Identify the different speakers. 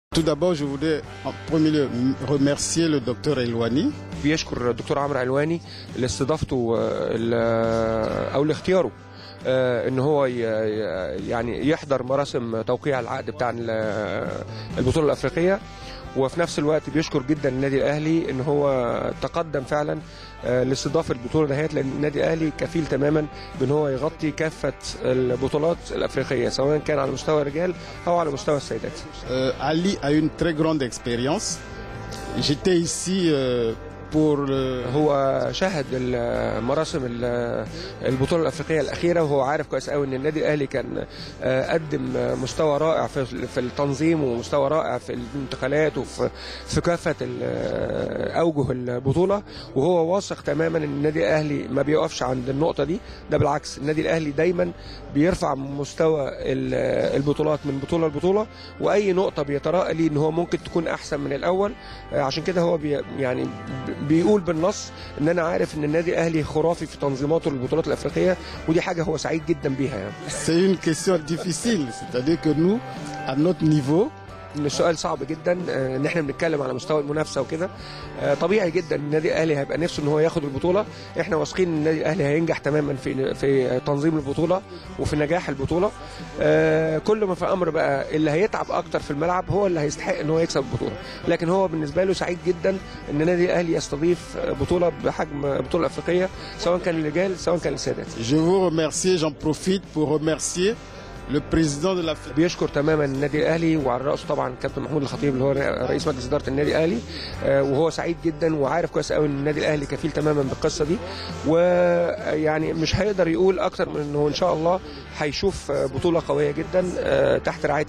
Speaker 1: Tout d'abord, je voudrais en premier lieu remercier le docteur Elwani
Speaker 2: بيشكر الدكتور عمرو علواني لاستضافته آه، ال- آه، او لاختياره آه، ان هو ي- ي- يعني يحضر مراسم توقيع العقد بتاع ال- آه، البطوله الافريقيه وفي نفس الوقت بيشكر جدا النادي الاهلي ان هو تقدم فعلا آه، لاستضافه البطوله دهيت لان النادي الاهلي كفيل تماما بان هو يغطي كافه البطولات الافريقيه سواء كان على مستوى الرجال او على مستوى السيدات
Speaker 1: Euh, Ali a une très grande expérience. J'étais ici euh, pour le-
Speaker 2: هو شاهد ال- مراسم ال- البطوله الافريقيه الاخيره وهو عارف كويس قوي ان النادي الاهلي كان آه، قدم مستوى رائع في في التنظيم ومستوى رائع في الانتقالات وفي في كافه ال- اوجه البطوله وهو واثق تماما ان النادي الاهلي ما بيقفش عند النقطه دي ده بالعكس النادي الاهلي دايما بيرفع مستوى ال- البطولات من بطوله لبطوله واي نقطه بيتراءى ليه ان هو ممكن تكون احسن من الاول آه، عشان كده هو بي يعني ب- بيقول بالنص ان انا عارف ان النادي الاهلي خرافي في تنظيماته للبطولات الافريقيه ودي حاجه هو سعيد جدا بيها يعني
Speaker 1: C'est une question difficile, c'est-à-dire que nous, à notre niveau,
Speaker 2: ان السؤال صعب جدا آه، ان احنا بنتكلم على مستوى المنافسه وكده آه، طبيعي جدا ان النادي الاهلي هيبقى نفسه ان هو ياخد البطوله احنا واثقين ان النادي الاهلي هينجح تماما في في تنظيم البطوله وفي نجاح البطوله آه، كل ما في امر بقى اللي هيتعب اكتر في الملعب هو اللي هيستحق ان هو يكسب البطوله لكن هو بالنسبه له سعيد جدا ان النادي الاهلي يستضيف بطوله بحجم بطوله افريقيه سواء كان للرجال سواء كان للسيدات
Speaker 1: je veux remercier, j'en profite pour remercier le président de la fédération.
Speaker 2: بيشكر تماما النادي الاهلي وعلى راسه طبعا كابتن محمود الخطيب اللي هو رئيس مجلس اداره النادي الاهلي آه، وهو سعيد جدا وعارف كويس قوي ان النادي الاهلي كفيل تماما بالقصه دي ويعني مش هيقدر يقول اكتر من انه ان شاء الله هيشوف آه، بطوله قويه جدا آه، تحت رعايه